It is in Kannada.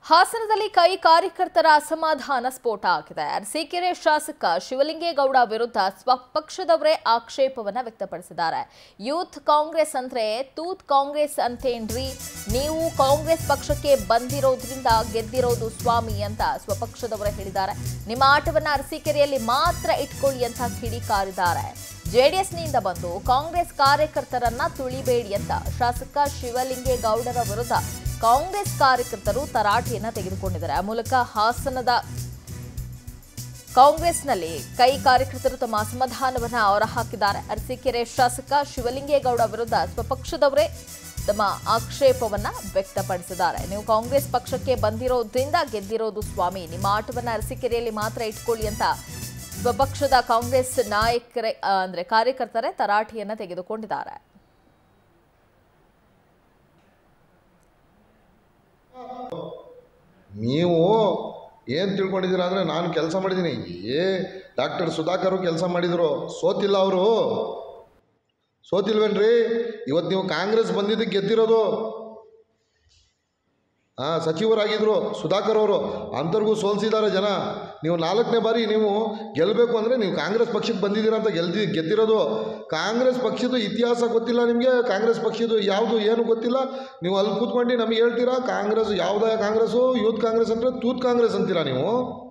ಹಾಸನದಲ್ಲಿ ಕೈ ಕಾರ್ಯಕರ್ತರ ಅಸಮಾಧಾನ ಸ್ಫೋಟ ಆಗಿದೆ ಅರಸೀಕೆರೆ ಶಾಸಕ ಶಿವಲಿಂಗೇಗೌಡ ವಿರುದ್ಧ ಸ್ವಪಕ್ಷದವರೇ ಆಕ್ಷೇಪವನ್ನ ವ್ಯಕ್ತಪಡಿಸಿದ್ದಾರೆ ಯೂತ್ ಕಾಂಗ್ರೆಸ್ ಅಂದ್ರೆ ತೂತ್ ಕಾಂಗ್ರೆಸ್ ಅಂತೇನ್ರಿ ನೀವು ಕಾಂಗ್ರೆಸ್ ಪಕ್ಷಕ್ಕೆ ಬಂದಿರೋದ್ರಿಂದ ಗೆದ್ದಿರೋದು ಸ್ವಾಮಿ ಅಂತ ಸ್ವಪಕ್ಷದವರೇ ಹೇಳಿದ್ದಾರೆ ನಿಮ್ಮ ಆಟವನ್ನ ಅರಸೀಕೆರೆಯಲ್ಲಿ ಮಾತ್ರ ಇಟ್ಕೊಳ್ಳಿ ಅಂತ ಕಿಡಿಕಾರಿದ್ದಾರೆ ಜೆಡಿಎಸ್ನಿಂದ ಬಂದು ಕಾಂಗ್ರೆಸ್ ಕಾರ್ಯಕರ್ತರನ್ನ ತುಳಿಬೇಡಿ ಅಂತ ಶಾಸಕ ಶಿವಲಿಂಗೇಗೌಡರ ವಿರುದ್ಧ ಕಾಂಗ್ರೆಸ್ ಕಾರ್ಯಕರ್ತರು ತರಾಟೆಯನ್ನ ತೆಗೆದುಕೊಂಡಿದ್ದಾರೆ ಆ ಮೂಲಕ ಹಾಸನದ ಕಾಂಗ್ರೆಸ್ನಲ್ಲಿ ಕೈ ಕಾರ್ಯಕರ್ತರು ತಮ್ಮ ಅಸಮಾಧಾನವನ್ನ ಹೊರಹಾಕಿದ್ದಾರೆ ಅರಸೀಕೆರೆ ಶಾಸಕ ಶಿವಲಿಂಗೇಗೌಡ ವಿರುದ್ಧ ಸ್ವಪಕ್ಷದವರೇ ತಮ್ಮ ಆಕ್ಷೇಪವನ್ನ ವ್ಯಕ್ತಪಡಿಸಿದ್ದಾರೆ ನೀವು ಕಾಂಗ್ರೆಸ್ ಪಕ್ಷಕ್ಕೆ ಬಂದಿರೋದ್ರಿಂದ ಗೆದ್ದಿರೋದು ಸ್ವಾಮಿ ನಿಮ್ಮ ಆಟವನ್ನ ಅರಸೀಕೆರೆಯಲ್ಲಿ ಮಾತ್ರ ಇಟ್ಕೊಳ್ಳಿ ಅಂತ ಸ್ವಪಕ್ಷದ ಕಾಂಗ್ರೆಸ್ ನಾಯಕರೇ ಆ, ಅಂದ್ರೆ ಕಾರ್ಯಕರ್ತರೇ ತರಾಟೆಯನ್ನ ತೆಗೆದುಕೊಂಡಿದ್ದಾರೆ ನೀವು ಏನು ತಿಳ್ಕೊಂಡಿದ್ದೀರಾ ಅಂದರೆ ನಾನು ಕೆಲಸ ಮಾಡಿದ್ದೀನಿ ಏ ಡಾಕ್ಟರ್ ಸುಧಾಕರು ಕೆಲಸ ಮಾಡಿದರು ಸೋತಿಲ್ಲ ಅವರು ಸೋತಿಲ್ವೇನ್ರಿ ಇವತ್ತು ನೀವು ಕಾಂಗ್ರೆಸ್ ಬಂದಿದ್ದಕ್ಕೆ ಗೆದ್ದಿರೋದು ಹಾಂ ಸಚಿವರಾಗಿದ್ದರು ಸುಧಾಕರ್ ಅವರು ಅಂಥವ್ರಿಗೂ ಸೋಲ್ಸಿದ್ದಾರೆ ಜನ ನೀವು ನಾಲ್ಕನೇ ಬಾರಿ ನೀವು ಗೆಲ್ಲಬೇಕು ಅಂದರೆ ನೀವು ಕಾಂಗ್ರೆಸ್ ಪಕ್ಷಕ್ಕೆ ಬಂದಿದ್ದೀರಾ ಅಂತ ಗೆಲ್ದಿ ಗೆದ್ದಿರೋದು ಕಾಂಗ್ರೆಸ್ ಪಕ್ಷದ ಇತಿಹಾಸ ಗೊತ್ತಿಲ್ಲ ನಿಮಗೆ ಕಾಂಗ್ರೆಸ್ ಪಕ್ಷದ ಯಾವುದು ಏನು ಗೊತ್ತಿಲ್ಲ ನೀವು ಅಲ್ಲಿ ಕೂತ್ಕೊಂಡು ನಮಗೆ ಹೇಳ್ತೀರಾ ಕಾಂಗ್ರೆಸ್ ಯಾವುದೇ ಕಾಂಗ್ರೆಸ್ಸು ಯೂತ್ ಕಾಂಗ್ರೆಸ್ ಅಂದರೆ ತೂತ್ ಕಾಂಗ್ರೆಸ್ ಅಂತೀರಾ ನೀವು